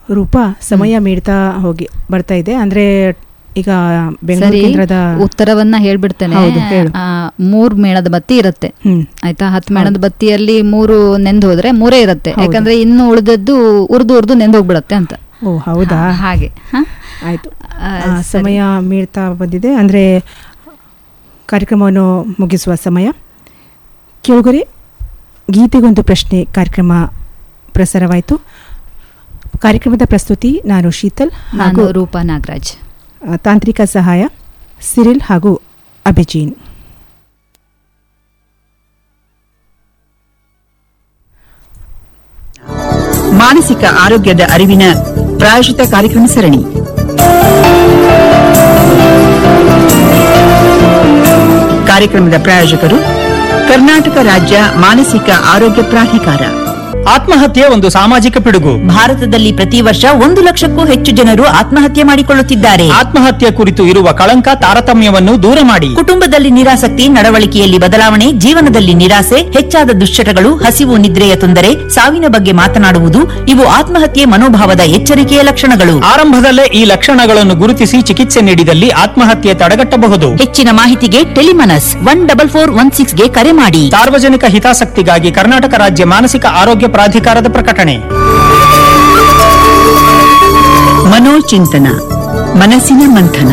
ರೂಪ ಸಮಯ ಮೀಡ್ತಾ ಹೋಗಿ ಬರ್ತಾ ಇದೆ ಅಂದ್ರೆ ಈಗ ಬೆಂಗಳೂರು ಸರಿ ಕೇಂದ್ರದ ಉತ್ತರವನ್ನ ಹೇಳ್ಬಿಡ್ತೇನೆ ಹೌದು, ಹೇಳು. ಆ, ಮೂರ್ ಮೇಣದ ಬತ್ತಿ ಇರುತ್ತೆ ಹ್ಮ್ ಆಯ್ತಾ ಹತ್ತು ಮೇಣದ ಬತ್ತಿಯಲ್ಲಿ ಮೂರು ನೆಂದು ಹೋದ್ರೆ ಮೂರೇ ಇರುತ್ತೆ ಹೌದು. ಯಾಕಂದ್ರೆ ಇನ್ನು ಉಳಿದದ್ದು ಉರ್ದು ಉರ್ದು ನೆಂದು ಹೋಗ್ಬಿಡತ್ತೆ ಅಂತ ಓ ಹೌದಾ ಹಾ, ಹಾಗೆ ಹ? ಆಯ್ತು ಆ, ಆ, ಸರಿ. ಸಮಯ ಮೀಳ್ತಾ ಬಂದಿದೆ ಅಂದ್ರೆ ಕಾರ್ಯಕ್ರಮವನ್ನು ಮುಗಿಸುವ ಸಮಯ ಕೆಳಗರೆ ಗೀತೆಗೊಂದು ಪ್ರಶ್ನೆ ಕಾರ್ಯಕ್ರಮ ಪ್ರಸಾರವಾಯಿತು ಕಾರ್ಯಕ್ರಮದ ಪ್ರಸ್ತುತಿ ನಾನು ಶೀತಲ್ ನಾನು ಹಾಗೂ ರೂಪಾ ನಾಗರಾಜ್ ಆ, ತಾಂತ್ರಿಕ ಸಹಾಯ ಸಿರಿಲ್ ಹಾಗೂ ಅಭಿಜೀನ್ ಮಾನಸಿಕ ಆರೋಗ್ಯದ ಅರಿವಿನ ಪ್ರಾಯೋಜಿತ ಕಾರ್ಯಕ್ರಮ ಸರಣಿ ಕಾರ್ಯಕ್ರಮದ ಪ್ರಾಯೋಜಕರು ಕರ್ನಾಟಕ ರಾಜ್ಯ ಮಾನಸಿಕ ಆರೋಗ್ಯ ಪ್ರಾಧಿಕಾರ ಆತ್ಮಹತ್ಯೆ ಒಂದು ಸಾಮಾಜಿಕ ಪಿಡುಗು ಭಾರತದಲ್ಲಿ ಪ್ರತಿ ವರ್ಷ ಒಂದು ಲಕ್ಷಕ್ಕೂ ಹೆಚ್ಚು ಜನರು ಆತ್ಮಹತ್ಯೆ ಮಾಡಿಕೊಳ್ಳುತ್ತಿದ್ದಾರೆ ಆತ್ಮಹತ್ಯೆ ಕುರಿತು ಇರುವ ಕಳಂಕ ತಾರತಮ್ಯವನ್ನು ದೂರ ಮಾಡಿ ಕುಟುಂಬದಲ್ಲಿ ನಿರಾಸಕ್ತಿ ನಡವಳಿಕೆಯಲ್ಲಿ ಬದಲಾವಣೆ ಜೀವನದಲ್ಲಿ ನಿರಾಸೆ ಹೆಚ್ಚಾದ ದುಶ್ಚಟಗಳು ಹಸಿವು ನಿದ್ರೆಯ ತೊಂದರೆ ಸಾವಿನ ಬಗ್ಗೆ ಮಾತನಾಡುವುದು ಇವು ಆತ್ಮಹತ್ಯೆ ಮನೋಭಾವದ ಎಚ್ಚರಿಕೆಯ ಲಕ್ಷಣಗಳು ಆರಂಭದಲ್ಲೇ ಈ ಲಕ್ಷಣಗಳನ್ನು ಗುರುತಿಸಿ ಚಿಕಿತ್ಸೆ ನೀಡಿದಲ್ಲಿ ಆತ್ಮಹತ್ಯೆ ತಡೆಗಟ್ಟಬಹುದು ಹೆಚ್ಚಿನ ಮಾಹಿತಿಗೆ Telemanas one double four one six ಗೆ ಕರೆ ಮಾಡಿ ಸಾರ್ವಜನಿಕ ಹಿತಾಸಕ್ತಿಗಾಗಿ ಕರ್ನಾಟಕ ರಾಜ್ಯ ಮಾನಸಿಕ ಆರೋಗ್ಯ ಪ್ರಾಧಿಕಾರದ ಪ್ರಕಟಣೆ ಮನೋಚಿಂತನ ಮನಸ್ಸಿನ ಮಂಥನ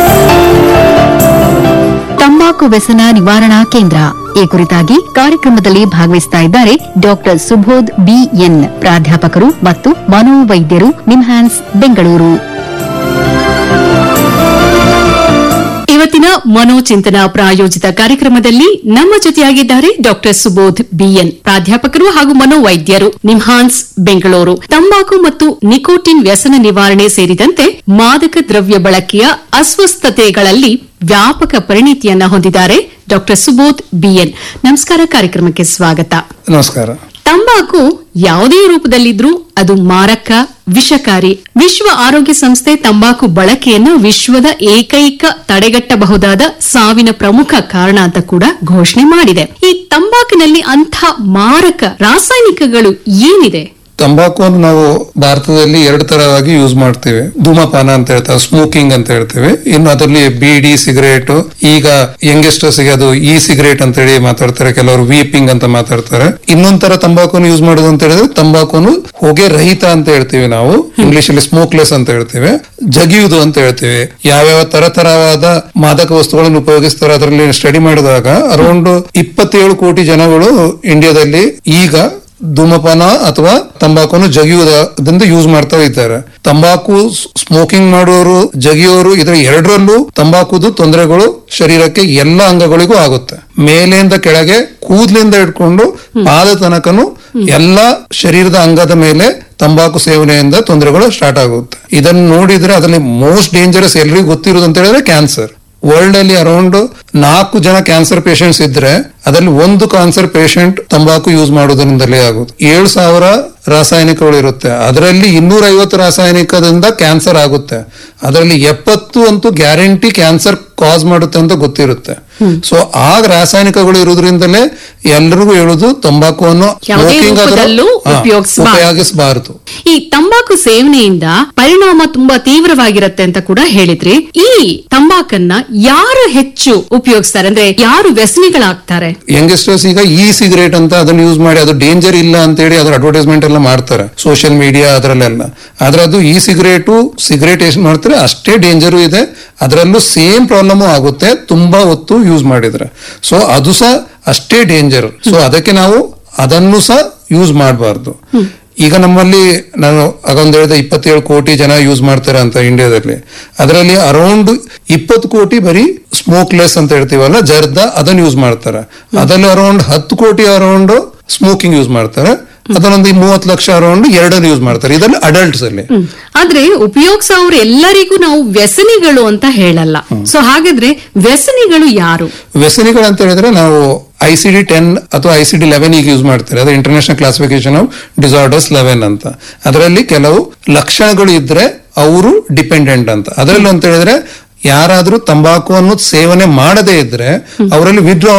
ತಂಬಾಕು ವ್ಯಸನ ನಿವಾರಣಾ ಕೇಂದ್ರ ಈ ಕುರಿತಾಗಿ ಕಾರ್ಯಕ್ರಮದಲ್ಲಿ ಭಾಗವಹಿಸ್ತಾ ಇದ್ದಾರೆ ಡಾಕ್ಟರ್ ಸುಬೋಧ್ ಬಿಎನ್ ಪ್ರಾಧ್ಯಾಪಕರು ಮತ್ತು ಮನೋವೈದ್ಯರು ನಿಮ್ಹ್ಯಾನ್ಸ್ ಬೆಂಗಳೂರು ಇವತ್ತಿನ ಮನೋಚಿಂತನ ಪ್ರಾಯೋಜಿತ ಕಾರ್ಯಕ್ರಮದಲ್ಲಿ ನಮ್ಮ ಜೊತೆಯಾಗಿದ್ದಾರೆ ಡಾಕ್ಟರ್ ಸುಬೋಧ್ ಬಿಎನ್ ಪ್ರಾಧ್ಯಾಪಕರು ಹಾಗೂ ಮನೋವೈದ್ಯರು ನಿಮ್ಹಾನ್ಸ್ ಬೆಂಗಳೂರು ತಂಬಾಕು ಮತ್ತು ನಿಕೋಟಿನ್ ವ್ಯಸನ ನಿವಾರಣೆ ಸೇರಿದಂತೆ ಮಾದಕ ದ್ರವ್ಯ ಬಳಕೆಯ ಅಸ್ವಸ್ಥತೆಗಳಲ್ಲಿ ವ್ಯಾಪಕ ಪರಿಣಿತಿಯನ್ನ ಹೊಂದಿದ್ದಾರೆ ಡಾಕ್ಟರ್ ಸುಬೋಧ್ ಬಿಎನ್ ನಮಸ್ಕಾರ ಕಾರ್ಯಕ್ರಮಕ್ಕೆ ಸ್ವಾಗತ ನಮಸ್ಕಾರ ತಂಬಾಕು ಯಾವುದೇ ರೂಪದಲ್ಲಿದ್ರೂ ಅದು ಮಾರಕ ವಿಷಕಾರಿ ವಿಶ್ವ ಆರೋಗ್ಯ ಸಂಸ್ಥೆ ತಂಬಾಕು ಬಳಕೆಯನ್ನು ವಿಶ್ವದ ಏಕೈಕ ತಡೆಗಟ್ಟಬಹುದಾದ ಸಾವಿನ ಪ್ರಮುಖ ಕಾರಣ ಅಂತ ಕೂಡ ಘೋಷಣೆ ಮಾಡಿದೆ ಈ ತಂಬಾಕಿನಲ್ಲಿ ಅಂಥ ಮಾರಕ ರಾಸಾಯನಿಕಗಳು ಏನಿದೆ ತಂಬಾಕುವನ್ನು ನಾವು ಭಾರತದಲ್ಲಿ ಎರಡು ತರವಾಗಿ ಯೂಸ್ ಮಾಡ್ತೇವೆ ಧೂಮಪಾನ ಅಂತ ಹೇಳ್ತಾರೆ ಸ್ಮೋಕಿಂಗ್ ಅಂತ ಹೇಳ್ತೇವೆ ಇನ್ನು ಅದರಲ್ಲಿ ಬೀಡಿ ಸಿಗರೇಟ್ ಈಗ ಯಂಗೆಸ್ಟರ್ಸ್ ಗೆ ಅದು ಇ ಸಿಗರೇಟ್ ಅಂತ ಹೇಳಿ ಮಾತಾಡ್ತಾರೆ ಕೆಲವರು ವೀಪಿಂಗ್ ಅಂತ ಮಾತಾಡ್ತಾರೆ ಇನ್ನೊಂದ್ ತರ ತಂಬಾಕುವನ್ನು ಯೂಸ್ ಮಾಡೋದು ಅಂತ ಹೇಳಿದ್ರೆ ತಂಬಾಕುವನ್ನು ಹೊಗೆ ರಹಿತ ಅಂತ ಹೇಳ್ತೀವಿ ನಾವು ಇಂಗ್ಲಿಷ್ ಅಲ್ಲಿ ಸ್ಮೋಕ್ಲೆಸ್ ಅಂತ ಹೇಳ್ತೇವೆ ಜಗಿಯುವುದು ಅಂತ ಹೇಳ್ತೇವೆ ಯಾವ್ಯಾವ ತರ ತರವಾದ ಮಾದಕ ವಸ್ತುಗಳನ್ನು ಉಪಯೋಗಿಸ್ತಾರೆ ಅದರಲ್ಲಿ ಸ್ಟಡಿ ಮಾಡಿದಾಗ ಅರೌಂಡ್ ಇಪ್ಪತ್ತೇಳು ಕೋಟಿ ಜನಗಳು ಇಂಡಿಯಾದಲ್ಲಿ ಈಗ ಧೂಮಪಾನ ಅಥವಾ ತಂಬಾಕುವನ್ನು ಜಗಿಯುವುದರಿಂದ ಯೂಸ್ ಮಾಡ್ತಾ ಇದ್ದಾರೆ ತಂಬಾಕು ಸ್ಮೋಕಿಂಗ್ ಮಾಡುವವರು ಜಗಿಯೋರು ಇದರ ಎರಡರಲ್ಲೂ ತಂಬಾಕುದು ತೊಂದರೆಗಳು ಶರೀರಕ್ಕೆ ಎಲ್ಲ ಅಂಗಗಳಿಗೂ ಆಗುತ್ತೆ ಮೇಲಿಂದ ಕೆಳಗೆ ಕೂದಲಿಂದ ಇಟ್ಕೊಂಡು ಪಾದ ತನಕನು ಎಲ್ಲ ಶರೀರದ ಅಂಗದ ಮೇಲೆ ತಂಬಾಕು ಸೇವನೆಯಿಂದ ತೊಂದರೆಗಳು ಸ್ಟಾರ್ಟ್ ಆಗುತ್ತೆ ಇದನ್ನು ನೋಡಿದ್ರೆ ಅದರಲ್ಲಿ ಮೋಸ್ಟ್ ಡೇಂಜರಸ್ ಎಲ್ರಿಗೂ ಗೊತ್ತಿರೋದು ಅಂತ ಹೇಳಿದ್ರೆ ಕ್ಯಾನ್ಸರ್ ವರ್ಲ್ಡ್ ಅಲ್ಲಿ ಅರೌಂಡ್ ನಾಲ್ಕು ಜನ ಕ್ಯಾನ್ಸರ್ ಪೇಷಂಟ್ಸ್ ಇದ್ರೆ ಅದರಲ್ಲಿ ಒಂದು ಕ್ಯಾನ್ಸರ್ ಪೇಷಂಟ್ ತಂಬಾಕು ಯೂಸ್ ಮಾಡೋದ್ರಿಂದಲೇ ಆಗುತ್ತೆ ಏಳು ಸಾವಿರ ರಾಸಾಯನಿಕಗಳು ಇರುತ್ತೆ ಅದರಲ್ಲಿ ಇನ್ನೂರ ಐವತ್ತು ರಾಸಾಯನಿಕದಿಂದ ಕ್ಯಾನ್ಸರ್ ಆಗುತ್ತೆ ಅದರಲ್ಲಿ ಎಪ್ಪತ್ತು ಅಂತೂ ಗ್ಯಾರಂಟಿ ಕ್ಯಾನ್ಸರ್ ಕಾಸ್ ಮಾಡುತ್ತೆ ಅಂತ ಗೊತ್ತಿರುತ್ತೆ ಸೊ ಆ ರಾಸಾಯನಿಕಗಳು ಇರೋದ್ರಿಂದಲೇ ಎಲ್ರಿಗೂ ಹೇಳುದು ತಂಬಾಕುವನ್ನು ಯಾವುದೇ smoking ಆದ್ರೂ- ರೂಪದಲ್ಲೂ ಹಾ, ಉಪಯೋಗಿಸ್ಬಾರ್ದು. ಉಪಯೋಗಿಸಬಾರದು ಈ ತಂಬಾಕು ಸೇವನೆಯಿಂದ ಪರಿಣಾಮ ತುಂಬಾ ತೀವ್ರವಾಗಿರುತ್ತೆ ಅಂತ ಕೂಡ ಹೇಳಿದ್ರಿ ಈ ತಂಬಾಕನ್ನ ಯಾರು ಹೆಚ್ಚು ಉಪಯೋಗಿಸ್ತಾರೆ ಅಂದ್ರೆ ಯಾರು ವ್ಯಸನಿಗಳಾಗ್ತಾರೆ ಯಂಗೆಸ್ಟರ್ಸ್ ಈಗ ಇ ಸಿಗರೇಟ್ ಅಂತ ಅದನ್ನ ಯೂಸ್ ಮಾಡಿ ಅದು ಡೇಂಜರ್ ಇಲ್ಲ ಅಂತ ಹೇಳಿ ಅದ್ರ ಅಡ್ವರ್ಟೈಸ್ಮೆಂಟ್ ಎಲ್ಲ ಮಾಡ್ತಾರೆ ಸೋಷಿಯಲ್ ಮೀಡಿಯಾ ಅದರಲ್ಲೆಲ್ಲ ಆದ್ರೆ ಅದು ಇ ಸಿಗರೇಟು ಸಿಗರೇಟ್ ಎಷ್ಟು ಮಾಡ್ತಾರೆ ಅಷ್ಟೇ ಡೇಂಜರು ಇದೆ ಅದರಲ್ಲೂ ಸೇಮ್ ಪ್ರಾಬ್ಲಮ್ ಆಗುತ್ತೆ ತುಂಬಾ ಹೊತ್ತು ಯೂಸ್ ಮಾಡಿದ್ರೆ ಸೊ ಅದು ಸಹ ಅಷ್ಟೇ ಡೇಂಜರ್ ಸೊ ಅದಕ್ಕೆ ನಾವು ಅದನ್ನು ಸಹ ಯೂಸ್ ಮಾಡಬಾರ್ದು ಈಗ ನಮ್ಮಲ್ಲಿ ನಾನು ಆಗೊಂದು ಹೇಳಿದೆ ಇಪ್ಪತ್ತೇಳು ಕೋಟಿ ಜನ ಯೂಸ್ ಮಾಡ್ತಾರೆ ಅಂತ ಇಂಡಿಯಾದಲ್ಲಿ ಅದರಲ್ಲಿ ಅರೌಂಡ್ ಇಪ್ಪತ್ತು ಕೋಟಿ ಬರೀ ಸ್ಮೋಕ್ಲೆಸ್ ಅಂತ ಹೇಳ್ತೀವಲ್ಲ ಜರ್ದ ಅದನ್ನ ಯೂಸ್ ಮಾಡ್ತಾರೆ ಅದರಲ್ಲಿ ಅರೌಂಡ್ ಹತ್ತು ಕೋಟಿ ಅರೌಂಡ್ ಸ್ಮೋಕಿಂಗ್ ಯೂಸ್ ಮಾಡ್ತಾರೆ ಅದನ್ನೊಂದು ಮೂವತ್ತು ಲಕ್ಷ ಅರೌಂಡ್ ಎರಡನ್ನು ಯೂಸ್ ಮಾಡ್ತಾರೆ ಇದರಲ್ಲಿ ಅಡಲ್ಟ್ಸ್ ಅಲ್ಲಿ ಆದ್ರೆ ಉಪಯೋಗಿಸೋರು ಎಲ್ಲರಿಗೂ ನಾವು ವ್ಯಸನಿಗಳು ಅಂತ ಹೇಳಲ್ಲ ಸೊ ಹಾಗಾದ್ರೆ ವ್ಯಸನಿಗಳು ಯಾರು ವ್ಯಸನಿಗಳು ಅಂತ ಹೇಳಿದ್ರೆ ನಾವು ಐ ಸಿ ಡಿ ಟೆನ್ ಅಥವಾ ಐ ಸಿ ಡಿ ಲೆವೆನ್ ಈಗ ಯೂಸ್ ಮಾಡ್ತಾರೆ ಅದು international classification of disorders eleven ಅಂತ ಅದರಲ್ಲಿ ಕೆಲವು ಲಕ್ಷಣಗಳು ಇದ್ರೆ ಅವರು ಡಿಪೆಂಡೆಂಟ್ ಅಂತ ಅದರಲ್ಲಿ ಅಂತ ಹೇಳಿದ್ರೆ ಯಾರಾದ್ರೂ ತಂಬಾಕು ಅನ್ನೋದು ಸೇವನೆ ಮಾಡದೇ ಇದ್ರೆ ಅವರಲ್ಲಿ ವಿಡ್ರಾ